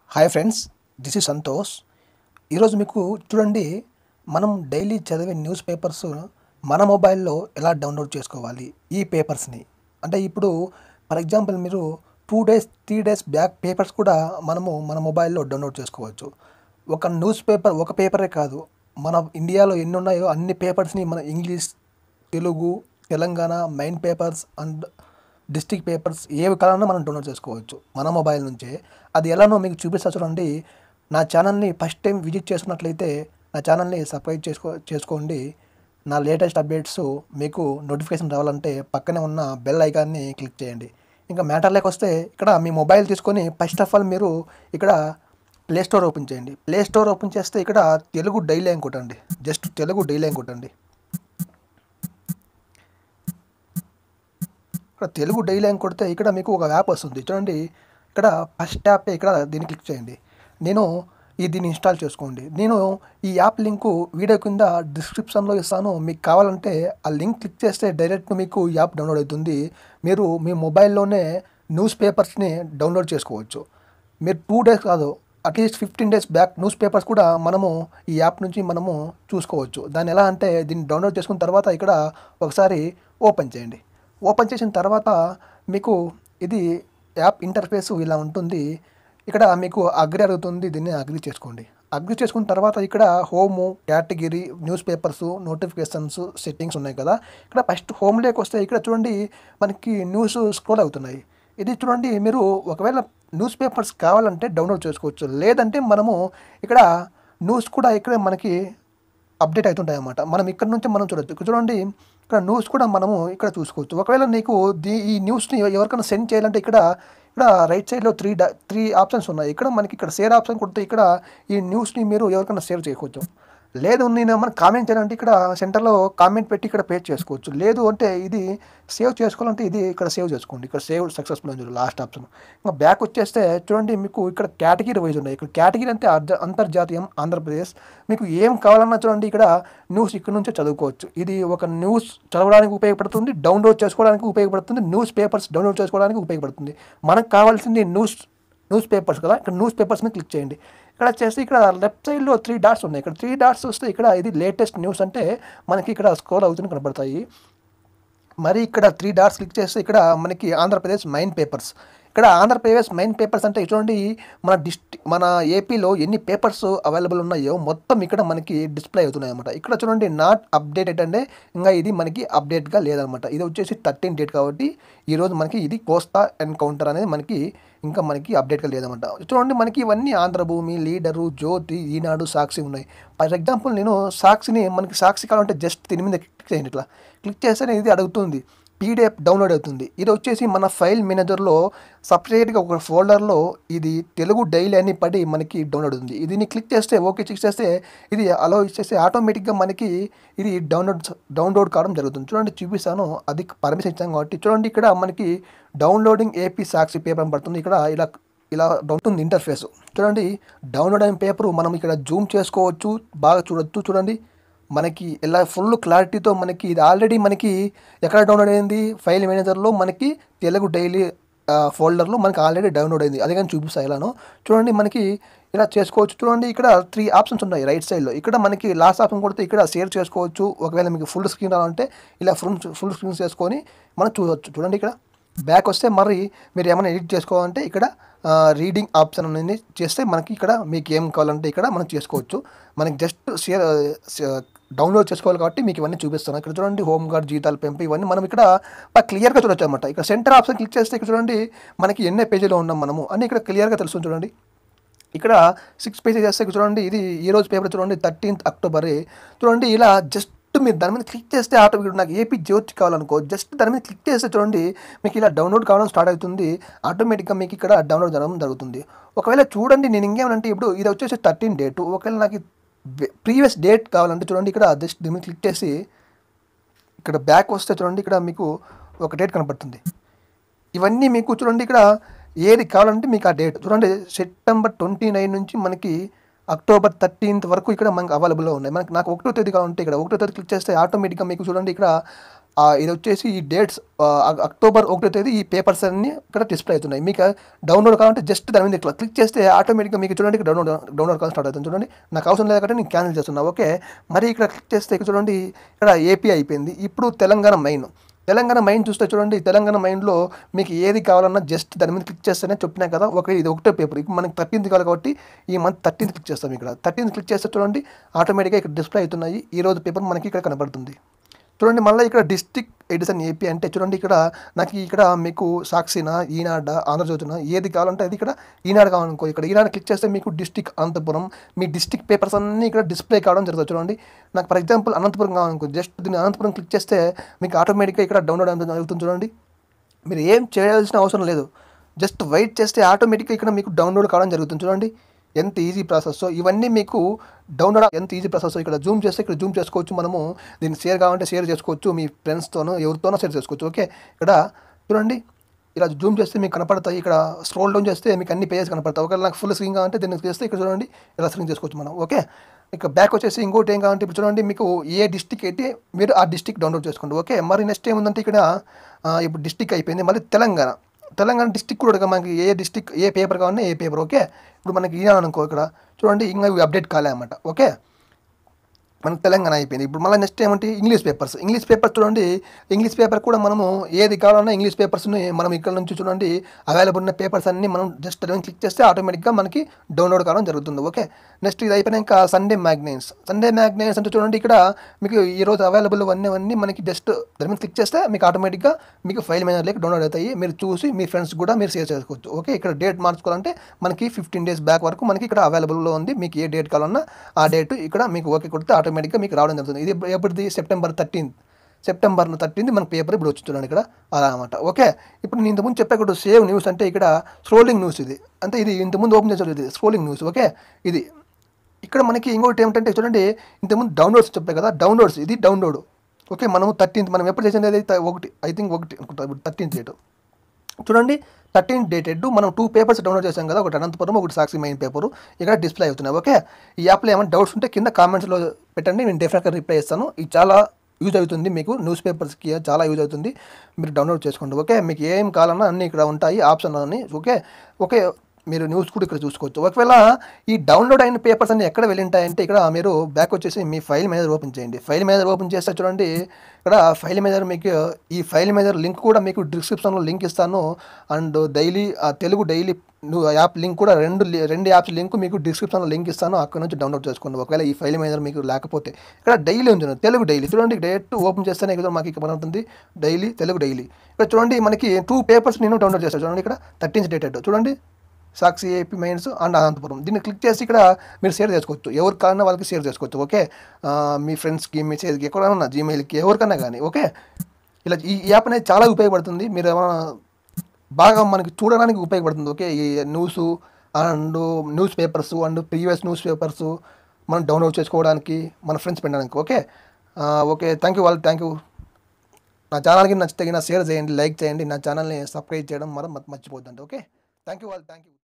hi friends this is Santosh ఈరోజు మీకు చూడండి మనం డైలీ చదివే న్యూస్ పేపర్స్ మన మొబైల్లో ఎలా డౌన్లోడ్ చేసుకోవాలి ఈ పేపర్స్ని అంటే ఇప్పుడు ఫర్ ఎగ్జాంపుల్ మీరు two days three days back papers కూడా మనము మన మొబైల్లో డౌన్లోడ్ చేసుకోవచ్చు ఒక న్యూస్ పేపర్ ఒక పేపరే కాదు మన ఇండియాలో ఎన్ని ఉన్నాయో అన్ని పేపర్స్ని మన English Telugu Telangana main papers and district papers ఏవి కావాలన్నా మనం డౌన్లోడ్ చేసుకోవచ్చు మన మొబైల్ నుంచే అది ఎలానో మీకు చూపిస్తా చూడండి నా ఛానల్ని ఫస్ట్ టైం విజిట్ చేసుకున్నట్లయితే నా ఛానల్ని సబ్స్క్రైబ్ చేసుకో చేసుకోండి నా లేటెస్ట్ అప్డేట్స్ మీకు నోటిఫికేషన్ రావాలంటే పక్కనే ఉన్న బెల్ ఐకాన్ని క్లిక్ చేయండి ఇంకా మ్యాటర్లోకి వస్తే ఇక్కడ మీ మొబైల్ తీసుకొని ఫస్ట్ ఆఫ్ ఆల్ మీరు ఇక్కడ ప్లే స్టోర్ ఓపెన్ చేయండి ప్లే స్టోర్ ఓపెన్ చేస్తే ఇక్కడ తెలుగు డైలీ అని కొట్టండి జస్ట్ తెలుగు డైలీ అని కొట్టండి ఇక్కడ తెలుగు డైలీ అని కొడితే ఇక్కడ మీకు ఒక యాప్ వస్తుంది చూడండి ఇక్కడ ఫస్ట్ యాప్ ఇక్కడ దీన్ని క్లిక్ చేయండి నేను ఈ దీన్ని ఇన్స్టాల్ చేసుకోండి నేను ఈ యాప్ లింకు వీడియో కింద డిస్క్రిప్షన్లో ఇస్తాను మీకు కావాలంటే ఆ లింక్ క్లిక్ చేస్తే డైరెక్ట్ మీకు ఈ యాప్ డౌన్లోడ్ అవుతుంది మీరు మీ మొబైల్లోనే న్యూస్ పేపర్స్ని డౌన్లోడ్ చేసుకోవచ్చు మీరు టూ డేస్ కాదు at least fifteen days back news papers కూడా మనము ఈ యాప్ నుంచి మనము చూసుకోవచ్చు దాన్ని ఎలా అంటే దీన్ని డౌన్లోడ్ చేసుకున్న తర్వాత ఇక్కడ ఒకసారి ఓపెన్ చేయండి ఓపెన్ చేసిన తర్వాత మీకు ఇది యాప్ ఇంటర్ఫేస్ ఇలా ఉంటుంది ఇక్కడ మీకు అగ్రి అడుగుతుంది దీన్ని అగ్రి చేసుకోండి అగ్రి చేసుకున్న తర్వాత ఇక్కడ home category news papers notifications settings ఉన్నాయి కదా ఇక్కడ ఫస్ట్ హోమ్లోకి వస్తే ఇక్కడ చూడండి మనకి న్యూస్ స్క్రోల్ అవుతున్నాయి ఇది చూడండి మీరు ఒకవేళ న్యూస్ పేపర్స్ కావాలంటే డౌన్లోడ్ చేసుకోవచ్చు లేదంటే మనము ఇక్కడ న్యూస్ కూడా ఇక్కడ మనకి అప్డేట్ అవుతుంటాయి అన్నమాట మనం ఇక్కడ నుంచి మనం చూడొచ్చు ఇక్కడ చూడండి ఇక్కడ న్యూస్ కూడా మనము ఇక్కడ చూసుకోవచ్చు ఒకవేళ నీకు దీ ఈ న్యూస్ని ఎవరికైనా సెండ్ చేయాలంటే ఇక్కడ ఇక్కడ రైట్ సైడ్లో త్రీ డా త్రీ ఆప్షన్స్ ఉన్నాయి ఇక్కడ మనకి ఇక్కడ షేర్ ఆప్షన్ కొడితే ఇక్కడ ఈ న్యూస్ని మీరు ఎవరికైనా షేర్ చేసుకోవచ్చు లేదు నేను ఏమైనా కామెంట్ చేయాలంటే ఇక్కడ సెంటర్లో కామెంట్ పెట్టి ఇక్కడ పే చేసుకోవచ్చు లేదు అంటే ఇది సేవ్ చేసుకోవాలంటే ఇది ఇక్కడ సేవ్ చేసుకోండి ఇక్కడ సేవ్ సక్సెస్ఫుల్ అని చూడండి లాస్ట్ ఆప్షన్ ఇంకా బ్యాక్ వచ్చేస్తే చూడండి మీకు ఇక్కడ కేటగిరీ వైజ్ ఉన్నాయి ఇక్కడ కేటగిరీ అంటే అర్ధ- అంతర్జాతీయం ఆంధ్రప్రదేశ్ మీకు ఏం కావాలన్నా చూడండి ఇక్కడ న్యూస్ ఇక్కడ నుంచే చదువుకోవచ్చు ఇది ఒక న్యూస్ చదవడానికి ఉపయోగపడుతుంది డౌన్లోడ్ చేసుకోవడానికి ఉపయోగపడుతుంది న్యూస్ పేపర్స్ డౌన్లోడ్ చేసుకోవడానికి ఉపయోగపడుతుంది మనకు కావాల్సింది న్యూస్ న్యూస్ పేపర్స్ కదా ఇక్కడ న్యూస్ పేపర్స్ని క్లిక్ చేయండి ఇక్కడ వచ్చేసి ఇక్కడ లెఫ్ట్ సైడ్లో త్రీ డాట్స్ ఉన్నాయి ఇక్కడ త్రీ డాట్స్ వస్తే ఇక్కడ ఇది లేటెస్ట్ న్యూస్ అంటే మనకి ఇక్కడ స్క్రోల్ అవుతుంది కనబడతాయి మరి ఇక్కడ త్రీ డాట్స్ క్లిక్ చేస్తే ఇక్కడ మనకి ఆంధ్రప్రదేశ్ మైన్ పేపర్స్ ఇక్కడ ఆంధ్రప్రదేశ్ మైన్ పేపర్స్ అంటే చూడండి మన డిస్ట్రి మన ఏపీలో ఎన్ని పేపర్స్ అవైలబుల్ ఉన్నాయో మొత్తం ఇక్కడ మనకి డిస్ప్లే అవుతున్నాయి అనమాట ఇక్కడ చూడండి నాట్ అప్డేటెడ్ అంటే ఇంకా ఇది మనకి అప్డేట్గా లేదనమాట ఇది వచ్చేసి థర్టీన్ డేట్ కాబట్టి ఈరోజు మనకి ఇది కోస్తా ఎన్కౌంటర్ అనేది మనకి ఇంకా మనకి అప్డేట్గా లేదన్నమాట చూడండి మనకి ఇవన్నీ ఆంధ్రభూమి లీడరు జ్యోతి ఈనాడు సాక్షి ఉన్నాయి ఫర్ ఎగ్జాంపుల్ నేను సాక్షిని మనకి సాక్షి కావాలంటే జస్ట్ దీని మీద క్లిక్ చేయండి ఇట్లా క్లిక్ చేస్తే ఇది అడుగుతుంది పీడిఎఫ్ డౌన్లోడ్ అవుతుంది ఇది వచ్చేసి మన ఫైల్ మేనేజర్లో సపరేట్గా ఒక ఫోల్డర్లో ఇది తెలుగు డైలీ అని పడి మనకి డౌన్లోడ్ అవుతుంది దీన్ని క్లిక్ చేస్తే ఓకే క్లిక్ చేస్తే ఇది అలో ఇచ్చేస్తే ఆటోమేటిక్గా మనకి ఇది డౌన్లోడ్ డౌన్లోడ్ కావడం జరుగుతుంది చూడండి చూపిస్తాను అది పర్మిషన్ ఇచ్చాం కాబట్టి చూడండి ఇక్కడ మనకి డౌన్లోడింగ్ ఏపీ సాక్షి పేపర్ అని పడుతుంది ఇక్కడ ఇలా ఇలా ఉంటుంది ఇంటర్ఫేస్ చూడండి డౌన్లోడ్ అయిన పేపర్ మనం ఇక్కడ జూమ్ చేసుకోవచ్చు బాగా చూడొచ్చు చూడండి మనకి ఇలా ఫుల్ క్లారిటీతో మనకి ఇది ఆల్రెడీ మనకి ఎక్కడ డౌన్లోడ్ అయింది ఫైల్ మేనేజర్లో మనకి తెలుగు డైలీ ఫోల్డర్లో మనకి ఆల్రెడీ డౌన్లోడ్ అయింది అది కానీ చూపిస్తా ఇలాను చూడండి మనకి ఇలా చేసుకోవచ్చు చూడండి ఇక్కడ త్రీ ఆప్షన్స్ ఉన్నాయి రైట్ సైడ్లో ఇక్కడ మనకి లాస్ట్ ఆప్షన్ కొడితే ఇక్కడ షేర్ చేసుకోవచ్చు ఒకవేళ మీకు ఫుల్ స్క్రీన్ రావాలంటే ఇలా ఫుల్ ఫుల్ స్క్రీన్ చేసుకొని మనం చూడవచ్చు చూడండి ఇక్కడ బ్యాక్ వస్తే మరి మీరు ఏమైనా ఎడిట్ చేసుకోవాలంటే ఇక్కడ రీడింగ్ ఆప్షన్ అనేది చేస్తే మనకి ఇక్కడ మీకు ఏం కావాలంటే ఇక్కడ మనం చేసుకోవచ్చు మనకి జస్ట్ షేర్ డౌన్లోడ్ చేసుకోవాలి కాబట్టి మీకు ఇవన్నీ చూపిస్తాను ఇక్కడ చూడండి హోమ్ గార్డ్ జీతాల పెంపు ఇవన్నీ మనం ఇక్కడ బాగా క్లియర్గా చూడొచ్చు అనమాట ఇక్కడ సెంటర్ ఆప్షన్ క్లిక్ చేస్తే ఇక్కడ చూడండి మనకి ఎన్ని పేజీలో ఉన్నాం మనము అని ఇక్కడ క్లియర్గా తెలుస్తుంది చూడండి ఇక్కడ సిక్స్ పేజెస్ చేస్తే ఇక్కడ చూడండి ఇది ఈ రోజు పేపర్ చూడండి థర్టీన్త్ అక్టోబర్ చూడండి ఇలా జస్ట్ మీరు దాని మీద క్లిక్ చేస్తే ఆటోమేటిక్ నాకు ఏపీ జ్యోతి కావాలనుకో జస్ట్ దాని మీద క్లిక్ చేస్తే చూడండి మీకు ఇలా డౌన్లోడ్ కావడం స్టార్ట్ అవుతుంది ఆటోమేటిక్గా మీకు ఇక్కడ డౌన్లోడ్ జరగడం జరుగుతుంది ఒకవేళ చూడండి నేను ఇంకేమంటే ఇప్పుడు ఇది వచ్చేసి థర్టీన్ డేట్ ఒకవేళ నాకు ప్రీవియస్ డేట్ కావాలంటే చూడండి ఇక్కడ జస్ట్ దీని మీద క్లిక్ చేసి ఇక్కడ బ్యాక్ వస్తే చూడండి ఇక్కడ మీకు ఒక డేట్ కనపడుతుంది ఇవన్నీ మీకు చూడండి ఇక్కడ ఏది కావాలంటే మీకు ఆ డేట్ చూడండి సెప్టెంబర్ ట్వంటీ నైన్ నుంచి మనకి అక్టోబర్ థర్టీన్త్ వరకు ఇక్కడ మనకి అవైలబుల్లో ఉన్నాయి మనకి నాకు ఒకటో తేదీ కావాలంటే ఇక్కడ ఒకటో తేదీ క్లిక్ చేస్తే ఆటోమేటిక్గా మీకు చూడండి ఇక్కడ ఆ, ఇది వచ్చేసి ఈ డేట్స్ అక్టోబర్ ఒకటో తేదీ ఈ పేపర్స్ అన్ని ఇక్కడ డిస్ప్లే అవుతున్నాయి మీకు డౌన్లోడ్ కావాలంటే జస్ట్ దాని మీద ఇట్లా క్లిక్ చేస్తే ఆటోమేటిక్గా మీకు చూడండి ఇక్కడ డౌన్లోడ్ డౌన్లోడ్ కావాలి స్టార్ట్ అవుతుంది చూడండి నాకు అవసరం లేదు కాబట్టి నేను క్యాన్సిల్ చేస్తున్నా ఓకే మరి ఇక్కడ క్లిక్ చేస్తే ఇక్కడ చూడండి ఇక్కడ ఏపీ అయిపోయింది ఇప్పుడు తెలంగాణ మెయిన్ తెలంగాణ మైండ్ చూస్తే చూడండి తెలంగాణ మైండ్లో మీకు ఏది కావాలన్నా జస్ట్ దాని మీద క్లిక్ చేస్తేనే చెప్పినా కదా ఒక ఇది ఒకటే పేపర్ ఇప్పుడు మనకి థర్టీన్త్ కావాలి కాబట్టి ఈ మంత్ థర్టీన్త్ క్లిక్ చేస్తాం ఇక్కడ థర్టీన్త్ క్లిక్ చేస్తే చూడండి ఆటోమేటిక్గా ఇక్కడ డిస్ప్లే అవుతున్నాయి ఈ రోజు పేపర్ మనకి ఇక్కడ కనబడుతుంది చూడండి మళ్ళీ ఇక్కడ డిస్ట్రిక్ట్ ఎడిషన్ ఏపీ అంటే చూడండి ఇక్కడ నాకు ఇక్కడ మీకు సాక్షిన ఈనాడ ఆంధ్రజ్యోతిన ఏది కావాలంటే అది ఇక్కడ ఈనాడు కావాలనుకో ఇక్కడ ఈనాడు క్లిక్ చేస్తే మీకు డిస్టిక్ అనంతపురం మీ డిస్టిక్ పేపర్స్ అన్నీ ఇక్కడ డిస్ప్లే కావడం జరుగుతుంది చూడండి నాకు ఫర్ ఎగ్జాంపుల్ అనంతపురం కావాలనుకో జస్ట్ దీన్ని అనంతపురం క్లిక్ చేస్తే మీకు ఆటోమేటిక్గా ఇక్కడ డౌన్లోడ్ అవుతుంది జరుగుతుంది చూడండి మీరు ఏం చేయాల్సిన అవసరం లేదు జస్ట్ వెయిట్ చేస్తే ఆటోమేటిక్గా ఇక్కడ మీకు డౌన్లోడ్ కావడం జరుగుతుంది చూడండి ఎంత ఈజీ ప్రాసెస్ ఇవన్నీ మీకు డౌన్లోడ్ ఎంత ఈజీ ప్రాసెస్ ఇక్కడ జూమ్ చేస్తే ఇక్కడ జూమ్ చేసుకోవచ్చు మనము దీన్ని షేర్ కావాలంటే షేర్ చేసుకోవచ్చు మీ ఫ్రెండ్స్తోనో ఎవరితోనో షేర్ చేసుకోవచ్చు ఓకే ఇక్కడ చూడండి ఇలా జూమ్ చేస్తే మీకు కనపడతాయి ఇక్కడ స్క్రోల్ డౌన్ చేస్తే మీకు అన్ని పేజెస్ కనపడతాయి ఒకవేళ నాకు ఫుల్ స్క్రీన్ కావాలంటే దీన్ని చేస్తే ఇక్కడ చూడండి ఇలా స్క్రీన్ చేసుకోవచ్చు మనం ఓకే ఇక బ్యాక్ వచ్చేసి ఇంకోటి ఏం కావాలంటే ఇప్పుడు చూడండి మీకు ఏ డిస్టిక్ అయితే మీరు ఆ డిస్టిక్ డౌన్లోడ్ చేసుకోండి ఓకే మరి నెక్స్ట్ ఏముందంటే ఇక్కడ ఆ, ఇప్పుడు డిస్టిక్ అయిపోయింది మళ్ళీ తెలంగాణ తెలంగాణ డిస్టిక్ కూడా మనకి ఏ డిస్టిక్ ఏ పేపర్ కావాలన్నా ఏ పేపర్ ఓకే ఇప్పుడు మనకి ఈనాడు అనుకో ఇక్కడ చూడండి ఇంకా ఇవి అప్డేట్ కాలే అన్నమాట ఓకే మనకు తెలంగాణ అయిపోయింది ఇప్పుడు మళ్ళీ నెక్స్ట్ ఏమంటే ఇంగ్లీష్ పేపర్స్ ఇంగ్లీష్ పేపర్ చూడండి ఇంగ్లీష్ పేపర్ కూడా మనము ఏది కావాలన్నా ఇంగ్లీష్ పేపర్స్ని మనం ఇక్కడ నుంచి చూడండి అవైలబుల్ ఉన్న పేపర్స్ అన్ని మనం జస్ట్ అదే క్లిక్ చేస్తే ఆటోమేటిక్గా మనకి డౌన్లోడ్ కావడం జరుగుతుంది ఓకే నెక్స్ట్ ఇది అయిపోయినాక సండే మ్యాగ్నైన్స్ సండే మ్యాగ్నైన్స్ అంటే చూడండి ఇక్కడ మీకు ఈ రోజు అవైలబుల్ అన్నీ మనకి జస్ట్ దాని మీద క్లిక్ చేస్తే మీకు ఆటోమేటిక్గా మీకు ఫైల్ మేనేజర్లోకి డౌన్లోడ్ అవుతాయి మీరు చూసి మీ ఫ్రెండ్స్ కూడా మీరు షేర్ చేసుకోవచ్చు ఓకే ఇక్కడ డేట్ మార్చుకోవాలంటే మనకి ఫిఫ్టీన్ డేస్ బ్యాక్ వరకు మనకి ఇక్కడ అవైలబుల్లో ఉంది మీకు ఏ డేట్ కావాలన్నా ఆ డేట్ ఇక్కడ మీకు ఓకే కొడితే ఆటోమేటిక్గా మీకు రావడం జరుగుతుంది ఇది ఎప్పటిది సెప్టెంబర్ థర్టీన్త్ సెప్టెంబర్ థర్టీన్త్ మనకి పేపర్ ఇప్పుడు వచ్చి చూడండి ఇక్కడ అలా అనమాట ఓకే ఇప్పుడు నేను ఇంతకుముందు చెప్పాడు సేవ్ న్యూస్ అంటే ఇక్కడ స్క్రోలింగ్ న్యూస్ ఇది అంటే ఇది ఇంతకుముందు ఓపెన్ చేసాడు ఇది స్క్రోలింగ్ న్యూస్ ఓకే ఇది ఇక్కడ మనకి ఇంకోటి ఏమిటంటే చూడండి ఇంతకుముందు డౌన్లోడ్స్ చెప్పాయి కదా డౌన్లోడ్స్ ఇది డౌన్లోడ్ ఓకే మనం థర్టీన్త్ మనం ఎప్పుడు చేసింది అది త- ఒకటి ఐ థింక్ ఒకటి అనుకుంటా ఇప్పుడు థర్టీన్త్ డేట్ చూడండి థర్టీన్ డేటెడ్ మనం టూ పేపర్స్ డౌన్లోడ్ చేసాం కదా ఒకటి అనంతపురం ఒకటి సాక్షి మెయిన్ పేపర్ ఇక్కడ డిస్ప్లే అవుతున్నాయి ఓకే ఈ యాప్లో ఏమైనా డౌట్స్ ఉంటే కింద కామెంట్స్లో పెట్టండి నేను డెఫినెట్గా రిప్లై ఇస్తాను ఇది చాలా యూజ్ అవుతుంది మీకు న్యూస్ పేపర్స్కి చాలా యూజ్ అవుతుంది మీరు డౌన్లోడ్ చేసుకోండి ఓకే మీకు ఏం కావాలన్నా అన్నీ ఇక్కడ ఉంటాయి ఆప్షన్ అన్నీ ఓకే ఓకే మీరు న్యూస్ కూడా ఇక్కడ చూసుకోవచ్చు ఒకవేళ ఈ డౌన్లోడ్ అయిన పేపర్స్ అన్ని ఎక్కడ వెళ్ళింటాయంటే ఇక్కడ మీరు బ్యాక్ వచ్చేసి మీ ఫైల్ మేనేజర్ ఓపెన్ చేయండి ఫైల్ మేనేజర్ ఓపెన్ చేస్తే చూడండి ఇక్కడ ఫైల్ మేనేజర్ మీకు ఈ ఫైల్ మేనేజర్ లింక్ కూడా మీకు డిస్క్రిప్షన్లో లింక్ ఇస్తాను అండ్ డైలీ తెలుగు డైలీ నువ్వు యాప్ లింక్ కూడా రెండు లి- రెండు యాప్స్ లింక్ మీకు డిస్క్రిప్షన్లో లింక్ ఇస్తాను అక్కడ నుంచి డౌన్లోడ్ చేసుకోండి ఒకవేళ ఈ ఫైల్ మేనేజర్ మీకు లేకపోతే ఇక్కడ డైలీ ఉంది తెలుగు డైలీ చూడండి డైరెక్ట్ ఓపెన్ చేస్తేనే ఇక్కడ మాకు ఇక్కడ ఉంటుంది డైలీ తెలుగు డైలీ ఇక్కడ చూడండి మనకి టూ పేపర్స్ నేను డౌన్లోడ్ చేస్తాను చూడండి ఇక్కడ థర్టీన్త్ డేటెడ్ చూడండి Sakshi AP mains and Anantapuram దీన్ని క్లిక్ చేసి ఇక్కడ మీరు షేర్ చేసుకోవచ్చు ఎవరు కావాలన్నా వాళ్ళకి షేర్ చేసుకోవచ్చు ఓకే ఆ, మీ ఫ్రెండ్స్కి మెసేజ్కి ఎక్కడైనా జీమెయిల్కి ఎవరికైనా కానీ ఓకే ఇలా ఈ యాప్ అనేది చాలా ఉపయోగపడుతుంది మీరు ఏమైనా బాగా మనకి చూడడానికి ఉపయోగపడుతుంది ఓకే ఈ news and news papers and previous news papers మనం డౌన్లోడ్ చేసుకోవడానికి మన ఫ్రెండ్స్ పెట్టడానికి ఓకే ఆ, ఓకే థ్యాంక్ యూ వాళ్ళు థ్యాంక్ యూ నా ఛానల్కి నచ్చితే నా షేర్ చేయండి లైక్ చేయండి నా ఛానల్ని సబ్స్క్రైబ్ చేయడం మనం మర్చిపోద్దండి ఓకే థ్యాంక్ యూ వాళ్ళు థ్యాంక్ యూ